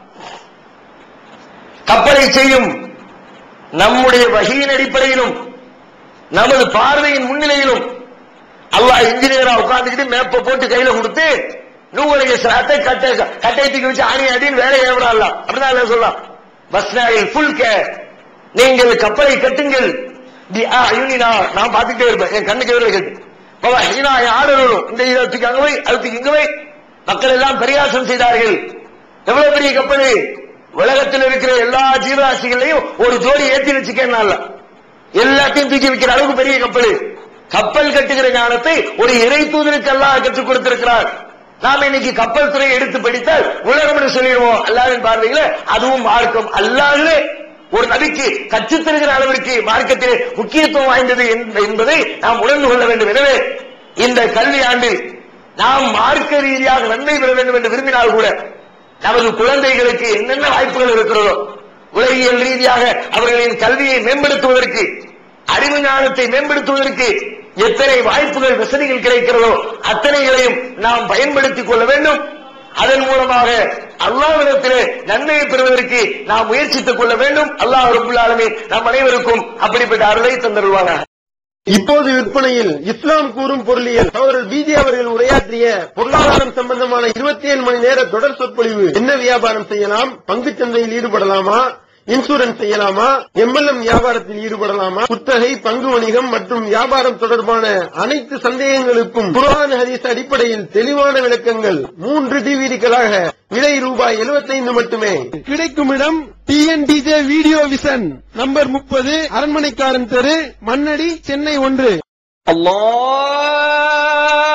கப்பலை செய்யும் நம்முடைய வகையின் அடிப்படையிலும் நமது பார்வையின் முன்னிலையிலும் அல்லாஹ் இன்ஜினியரா உட்கார்ந்துக்கிட்டு மேப்ப போட்டு கையில கொடுத்து நூலைய சிராத்தை கட்டை கட்டை தூக்கி வச்சு ஆணி அடின்னு வேலையை விடலாம் அப்படிதான் அல்லாஹ் சொல்லலாம் பஸ்னாயில் ஃபுல்க நீங்கள் கப்பலை கட்டுங்கள் தி அயுனினா நான் பார்த்துட்டே இருப்பேன் என் கண்ணுக்கு எதிரில் கேட்டு பாபா ஹீனா என் ஆடலும் இந்த இதை தூக்கி அங்க போய் அது தூக்கி இங்க போய் மக்கள் எல்லாம் பரியாசம் செய்தார்கள் எவ்வளவு பெரிய கப்பல் உலகத்தில் இருக்கிற எல்லா ஜீவராசிகளையும் ஒரு ஜோடி ஏத்தி வச்சுக்கனால எல்லாத்தையும் தூக்கி வைக்கிற அளவுக்கு பெரிய கப்பல் கப்பல் கட்டுகிற ஞானத்தை ஒரு இறை தூதருக்கு அல்லாஹ் கற்றுக் கொடுத்திருக்கிறார் நாம இன்னைக்கு கப்பல் துறையை எடுத்து படித்தால் உலகம் என்று சொல்லிடுவோம் அல்லாவின் பார்வையில அதுவும் மார்க்கம் அல்லாஹ்வே ஒரு நபிக்கு கற்றுத் தருகிற அளவிற்கு மார்க்கத்தில் முக்கியத்துவம் வாய்ந்தது என்ப- என்பதை நாம் உணர்ந்து கொள்ள வேண்டும் எனவே இந்த கல்வி ஆண்டில் நாம் மார்க்க ரீதியாக நன்மை பெற வேண்டும் என்று விரும்பினால் கூட நமது குழந்தைகளுக்கு என்னென்ன வாய்ப்புகள் இருக்கிறதோ உலகியல் ரீதியாக அவர்களின் கல்வியை மேம்படுத்துவதற்கு அறிவு ஞானத்தை மேம்படுத்துவதற்கு எத்தனை வாய்ப்புகள் வசதிகள் கிடைக்கிறதோ அத்தனைகளையும் நாம் பயன்படுத்திக் கொள்ள வேண்டும் அதன் மூலமாக அல்லாஹ்விடத்திலே நன்மையை பெறுவதற்கு நாம் முயற்சித்துக் கொள்ள வேண்டும் அல்லாஹ் ரபுல் ஆலமீன் நம் அனைவருக்கும் அப்படிப்பட்ட அருளை தந்தருவாங்க இப்போது விற்பனையில் இஸ்லாம் கூறும் பொருளியல் சகோதரர் பிஜே அவர்கள் உரையாற்றிய பொருளாதாரம் சம்பந்தமான இருபத்தி ஏழு மணி நேர தொடர் சொற்பொழிவு என்ன வியாபாரம் செய்யலாம் பங்குச் சந்தையில் ஈடுபடலாமா இன்சூரன்ஸ் செய்யலாமா எம்எல்எம் வியாபாரத்தில் ஈடுபடலாமா குத்தகை பங்கு வணிகம் மற்றும் வியாபாரம் தொடர்பான அனைத்து சந்தேகங்களுக்கும் குர்ஆன் ஹதீஸ் அடிப்படையில் தெளிவான விளக்கங்கள் மூன்று டிவிடிக்களாக விலை ரூபாய் 75 மட்டுமே கிடைக்கும் இடம் டிஎன்டிஜே வீடியோ விசன் நம்பர் முப்பது அரண்மனைக்காரன் தெரு மண்ணடி சென்னை ஒன்று அல்லாஹ்